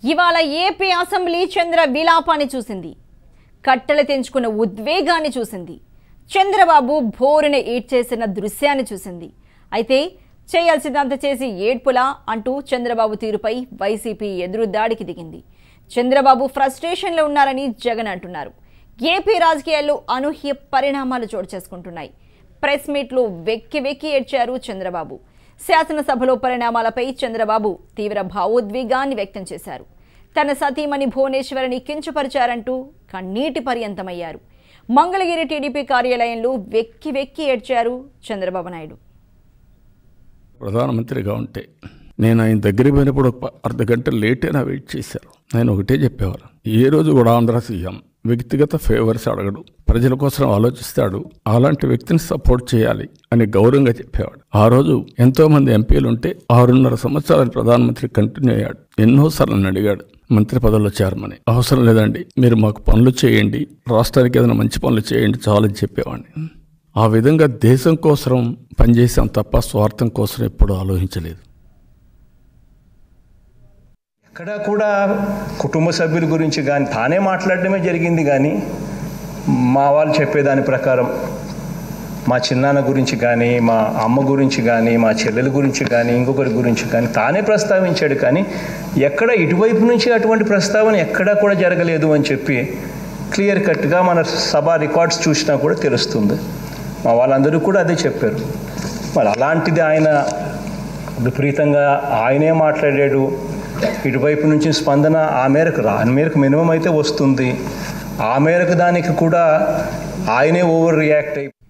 ఇవాళ AP assembly చంద్ర విలాపాన్ని చూసింది కట్టెలు తెంచుకున్న ఉద్వేగాన్ని చూసింది చంద్రబాబు భోరున ఏడ్చేసిన దృశ్యాన్ని చూసింది అయితే చేయాల్సిందంత చేసి ఏడ్పులా అంటూ చంద్రబాబు తీరుపై వైసీపీ ఎదురుదాడికి దిగింది చంద్రబాబు ఫ్రస్ట్రేషన్లో ఉన్నారని జగన్ అంటున్నారు ఏపీ రాజకీయాల్లో అనూహ్య పరిణామాలు చోటు చేసుకుంటున్నాయి ప్రెస్ మీట్లో వెక్కి వెక్కి ఏడ్చారు చంద్రబాబు శాసనసభలో పరిణామాలపై చంద్రబాబు తీవ్ర భావోద్వేగాన్ని వ్యక్తం చేశారు తన సతీమణి భువనేశ్వరిని కించపరిచారంటూ కన్నీటి పర్యంతమయ్యారు మంగళగిరి టీడీపీ కార్యాలయంలో వెక్కి వెక్కి ఏడ్చారు చంద్రబాబు నాయుడు ప్రధానమంత్రిగా ఉంటే నేను ఆయన దగ్గరికి పోయినప్పుడు ఒక ప- అర్ధ గంట లేట్ అయినా వెయిట్ చేశారు నేను ఒకటే చెప్పేవారు ఏ రోజు కూడా ఆంధ్ర సీఎం వ్యక్తిగత ఫేవర్స్ అడగడు ప్రజల కోసం ఆలోచిస్తాడు అలాంటి వ్యక్తిని సపోర్ట్ చేయాలి అని గౌరవంగా చెప్పేవాడు ఆ రోజు ఎంతో మంది ఎంపీలు ఉంటే ఆరున్నర సంవత్సరాలు ప్రధానమంత్రి కంటిన్యూ అయ్యాడు ఎన్నోసార్లు నన్ను అడిగాడు మంత్రి పదవిలో చేరమని అవసరం లేదండి మీరు మాకు పనులు చేయండి రాష్ట్రానికి ఏదైనా మంచి పనులు చేయండి చాలని చెప్పేవాడిని ఆ విధంగా దేశం కోసం పనిచేసాం తప్ప స్వార్థం కోసం ఎప్పుడూ ఆలోచించలేదు ఎక్కడ కూడా కుటుంబ సభ్యుల గురించి కానీ తానే మాట్లాడడమే జరిగింది కానీ మా వాళ్ళు చెప్పేదాని ప్రకారం మా చిన్నాన్న గురించి కానీ మా అమ్మ గురించి కానీ మా చెల్లెల గురించి కానీ ఇంకొకరి గురించి కానీ తానే ప్రస్తావించాడు కానీ ఎక్కడ ఇటువైపు నుంచి అటువంటి ప్రస్తావన ఎక్కడా కూడా జరగలేదు అని చెప్పి క్లియర్ కట్గా మన సభ రికార్డ్స్ చూసినా కూడా తెలుస్తుంది మా వాళ్ళందరూ కూడా అదే చెప్పారు మరి అలాంటిది ఆయన విపరీతంగా ఆయనే మాట్లాడాడు ఇటువైపు నుంచి స్పందన ఆ మేరకు రా ఆ మేరకు మినిమం అయితే వస్తుంది ఆ మేరకు దానికి కూడా ఆయనే ఓవర్ రియాక్ట్ అయి